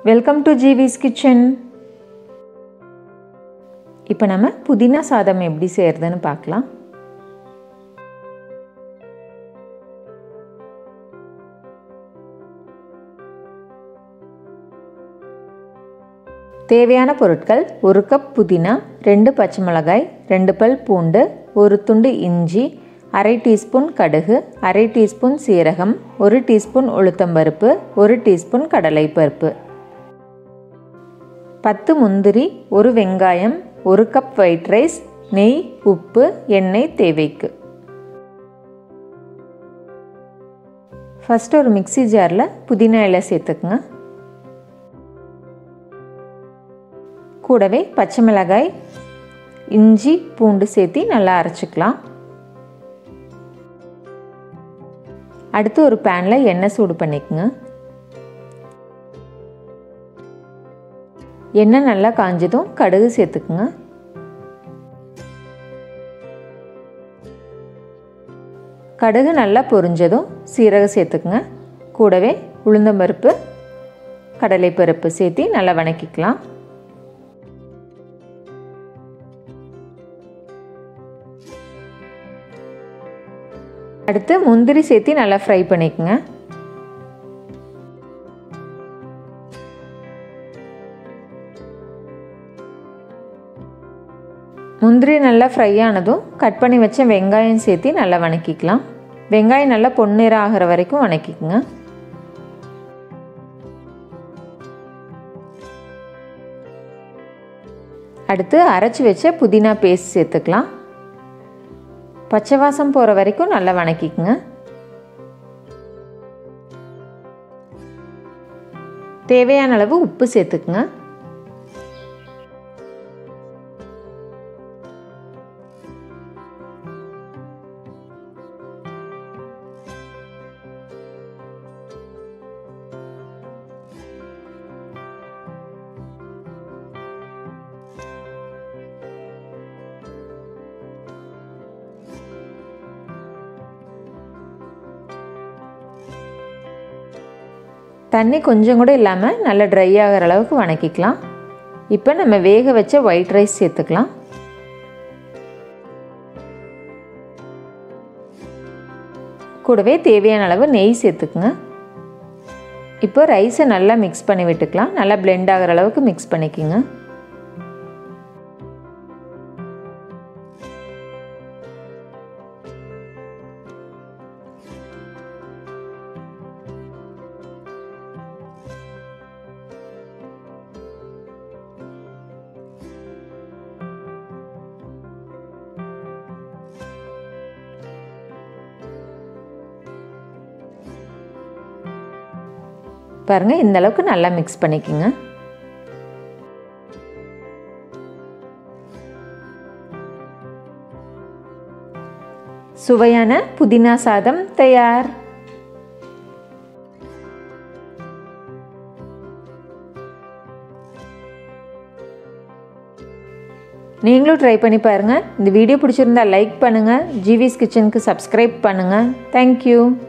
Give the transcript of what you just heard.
welcome to ஜிவிஸ் kitchen இப்போ நம்ம புதினா சாதம் எப்படி செய்கிறதுன்னு பார்க்கலாம் தேவையான பொருட்கள் ஒரு கப் புதினா ரெண்டு பச்சை மிளகாய் ரெண்டு பல் பூண்டு ஒரு துண்டு இஞ்சி அரை டீஸ்பூன் கடுகு அரை டீஸ்பூன் சீரகம் ஒரு டீஸ்பூன் உளுத்தம்பருப்பு ஒரு டீஸ்பூன் கடலைப்பருப்பு பத்து முந்திரி ஒரு வெங்காயம் ஒரு கப் ஒயிட் ரைஸ் நெய் உப்பு எண்ணெய் தேவைக்கு ஃபஸ்ட்டு ஒரு மிக்சி ஜாரில் புதினா இலை சேர்த்துக்குங்க கூடவே பச்சை மிளகாய் இஞ்சி பூண்டு சேர்த்து நல்லா அரைச்சிக்கலாம் அடுத்து ஒரு பேனில் எண்ணெய் சூடு பண்ணிக்கோங்க எண்ணெய் நல்லா காஞ்சதும் கடுகு சேர்த்துக்குங்க கடுகு நல்லா பொரிஞ்சதும் சீரகம் சேர்த்துக்குங்க கூடவே உளுந்தம்பருப்பு கடலைப்பருப்பு சேர்த்து நல்லா வணக்கிக்கலாம் அடுத்து முந்திரி சேர்த்து நல்லா ஃப்ரை பண்ணிக்கோங்க முந்திரி நல்லா ஃப்ரை ஆனதும் கட் பண்ணி வச்ச வெங்காயம் சேர்த்து நல்லா வணக்கிக்கலாம் வெங்காயம் நல்லா பொன்னிறம் ஆகிற வரைக்கும் வணக்கிக்குங்க அடுத்து அரைச்சி வச்ச புதினா பேஸ்ட் சேர்த்துக்கலாம் பச்சை வாசம் போகிற வரைக்கும் நல்லா வணக்கிக்குங்க தேவையான அளவு உப்பு சேர்த்துக்குங்க தண்ணி கொஞ்சம் கூட இல்லாமல் நல்லா ட்ரை ஆகிற அளவுக்கு வணக்கிக்கலாம் இப்போ நம்ம வேக வச்ச ஒயிட் ரைஸ் சேர்த்துக்கலாம் கூடவே தேவையான அளவு நெய் சேர்த்துக்குங்க இப்போ ரைஸை நல்லா மிக்ஸ் பண்ணி விட்டுக்கலாம் நல்லா பிளெண்ட் ஆகிற அளவுக்கு மிக்ஸ் பண்ணிக்கோங்க பாருங்கள் இந்த அளவுக்கு நல்லா மிக்ஸ் பண்ணிக்கோங்க சுவையான புதினா சாதம் தயார் நீங்களும் ட்ரை பண்ணி பாருங்கள் இந்த வீடியோ பிடிச்சிருந்தா லைக் பண்ணுங்கள் ஜிவிஸ் கிச்சனுக்கு சப்ஸ்கிரைப் பண்ணுங்கள் தேங்க்யூ